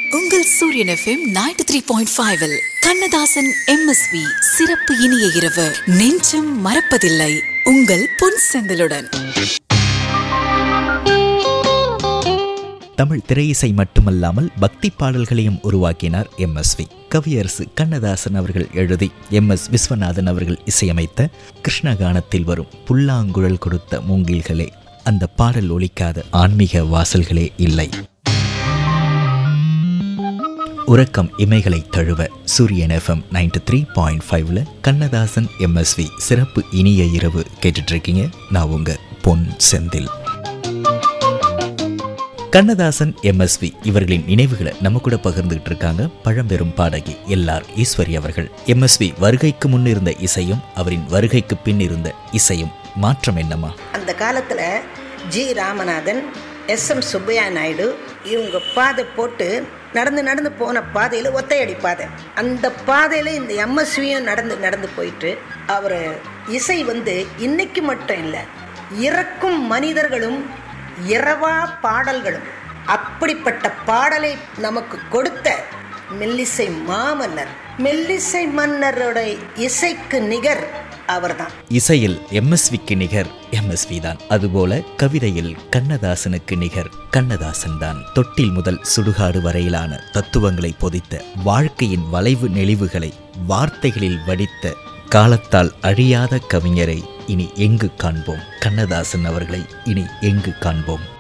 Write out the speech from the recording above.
உங்கள் Suryan FM ninety three point five Kannadasan MSV சிறப்பு இனிய இரவு நெஞ்சம் மறப்பதில்லை உங்கள் பொன் செந்திலுடன் தமிழ் திரையிசை மட்டுமல்லாமல் பக்தி பாடல்களையும் உருவாக்கினார் எம்எஸ்வி கவியரசு கண்ணதாசன் அவர்கள் எழுதி எம் எஸ் விஸ்வநாதன் அவர்கள் இசையமைத்த கிருஷ்ணகானத்தில் வரும் புல்லாங்குழல் கொடுத்த மூங்கில்களே அந்த பாடல் ஒலிக்காத ஆன்மீக வாசல்களே இல்லை உறக்கம் இமைகளை தழுவ சூரியன் எஃப்எம் நைன்டி த்ரீ பாயிண்ட் ஃபைவ்ல கண்ணதாசன் எம்எஸ்வி சிறப்பு இனிய இரவு கேட்டுட்டு இருக்கீங்க நான் உங்க பொன் செந்தில் கண்ணதாசன் எம்எஸ்வி இவர்களின் நினைவுகளை நம்ம கூட பகிர்ந்துகிட்டு இருக்காங்க பழம்பெரும் பாடகி எல்ஆர் ஈஸ்வரி அவர்கள் எம்எஸ்வி வருகைக்கு முன் இருந்த இசையும் அவரின் வருகைக்கு பின் இருந்த இசையும் மாற்றம் என்னமா அந்த காலத்தில் G Ramanathan S M Subbaiah Naidu இவங்க பாதை போட்டு நடந்து நடந்து போன பாதையில் ஒத்தையடி பாதை அந்த பாதையில் இந்த எம்எஸ்வியும் நடந்து நடந்து போயிட்டு அவர் இசை வந்து இன்னைக்கு மட்டும் இல்லை இறக்கும் மனிதர்களும் இரவா பாடல்களும் அப்படிப்பட்ட பாடலை நமக்கு கொடுத்த மெல்லிசை மாமன்னர் மெல்லிசை மன்னரோட இசைக்கு நிகர் அவர்தான் இசையில் எம்எஸ்விக்கு நிகர் எம்எஸ்வி தான் அதுபோல கவிதையில் கண்ணதாசனுக்கு நிகர் கண்ணதாசன் தான் தொட்டில் முதல் சுடுகாடு வரையிலான தத்துவங்களை பொதித்த வாழ்க்கையின் வளைவு நெளிவுகளை வார்த்தைகளில் வடித்த காலத்தால் அழியாத கவிஞரை இனி எங்கு காண்போம் கண்ணதாசன் அவர்களை இனி எங்கு காண்போம்